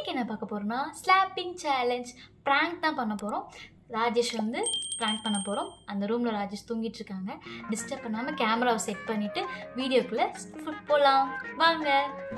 இன்னைக்கு என்ன பார்க்க போகிறோம்னா ஸ்லாப்பிங் சேலஞ்ச் ப்ராங்க் தான் பண்ண போகிறோம் ராஜேஷ் வந்து ப்ராங்க் பண்ண போகிறோம் அந்த ரூமில் ராஜேஷ் தூங்கிட்டு இருக்காங்க டிஸ்டர்ப் பண்ணாமல் கேமராவை செட் பண்ணிவிட்டு வீடியோக்குள்ளே போகலாம் வாங்க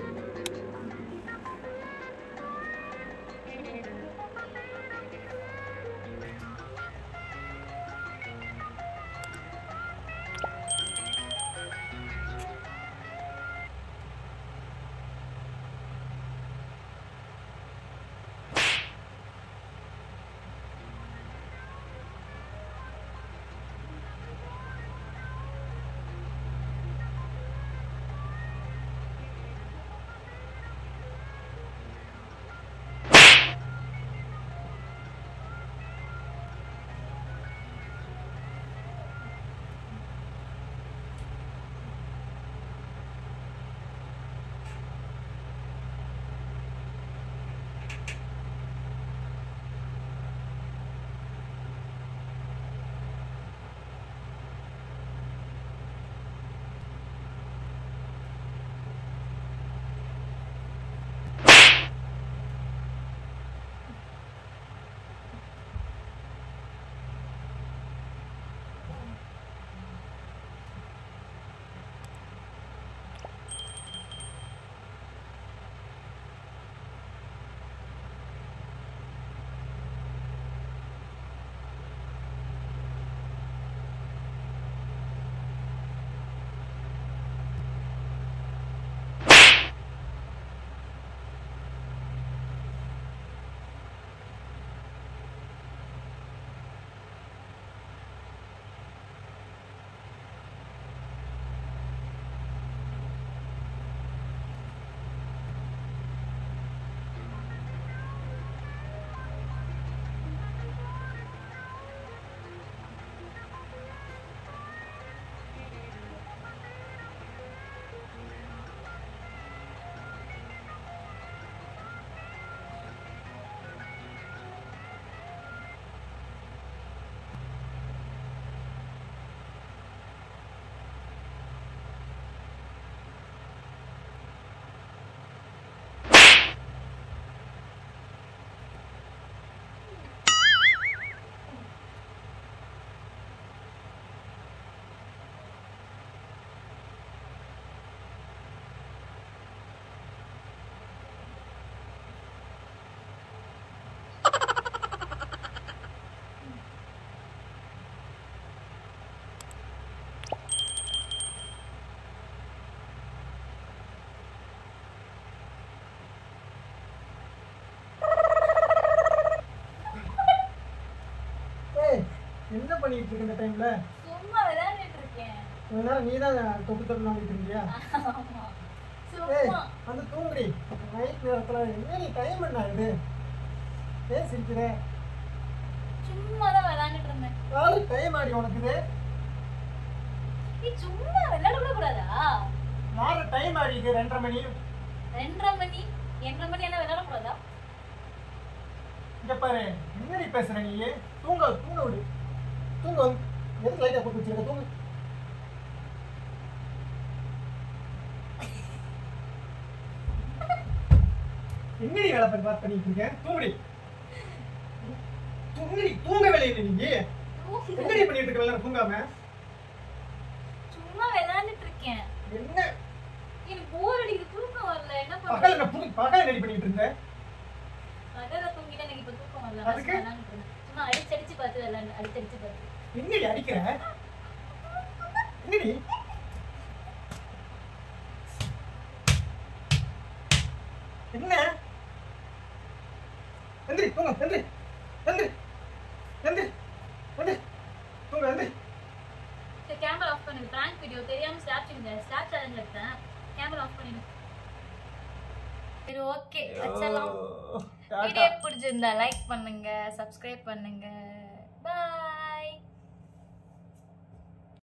ஏய் என்ன பண்ணிட்டு இருக்க இந்த டைம்ல சும்மா விளையாண்டுட்டு இருக்கேன் இவ்வளவு நேரம் நீ தான் தொட்டு தொட்டு நோண்டிட்டு இருந்தியா ஏய் சும்மா வந்து தூங்குடி நைட் நேரத்துல என்ன நீ டைம் என்ன இது ஏன் சிரிக்கிற சும்மா தான் விளையாண்டுட்டு இருந்தேன் நாலு டைம் ஆடி உனக்கு இது நீ சும்மா விளையாட கூட கூடாதா நாலு டைம் ஆடி இது ரெண்டரை மணி ரெண்டரை மணி ரெண்டரை மணி என்ன விளையாட கூடாதா இங்க பாரு என்ன நீ பேசுற நீ தூங்க தூங்க விடு தூங்க வந்து எதுக்கு லைட்டா போட்டு வச்சிருக்க தூங்கு என்னடி வேலை பண்ணி பார்த்து பண்ணிட்டு இருக்க தூங்குடி தூங்குடி தூங்க வேலை இல்லை நீ என்னடி பண்ணிட்டு இருக்க வேலை தூங்காம சும்மா விளையாண்டுட்டு இருக்கேன் என்ன எனக்கு போர் அடிக்குது தூக்கம் வரல என்ன பகல் பண்றது என்ன புது பகல் ரெடி பண்ணிட்டு இருந்த பகல தூங்கிட்டு எனக்கு இப்ப தூக்கம் வரல அதுக்கு? நான் விளையாண்டுட்டு இருந்தேன். சும்மா அடிச்சு அடிச்சு பார்த்து விளையாண்டு அடிச்சு அடிச்சு பார்த்து என்னடி அடிக்கிற என்னடி என்ன எந்திரி தூங்க எந்திரி எந்திரி எந்திரி எந்திரி தூங்க எந்திரி சரி கேமரா ஆஃப் பண்ணுங்க பிராங்க் வீடியோ தெரியாம ஸ்னாப் ஸ்னாப் சேலஞ்ச் எடுத்தேன் கேமரா ஆஃப் பண்ணிடு சரி ஓகே வச்சலாம் டாடா வீடியோ பிடிச்சிருந்தா லைக் பண்ணுங்க சப்ஸ்கிரைப் பண்ணுங்க பாய்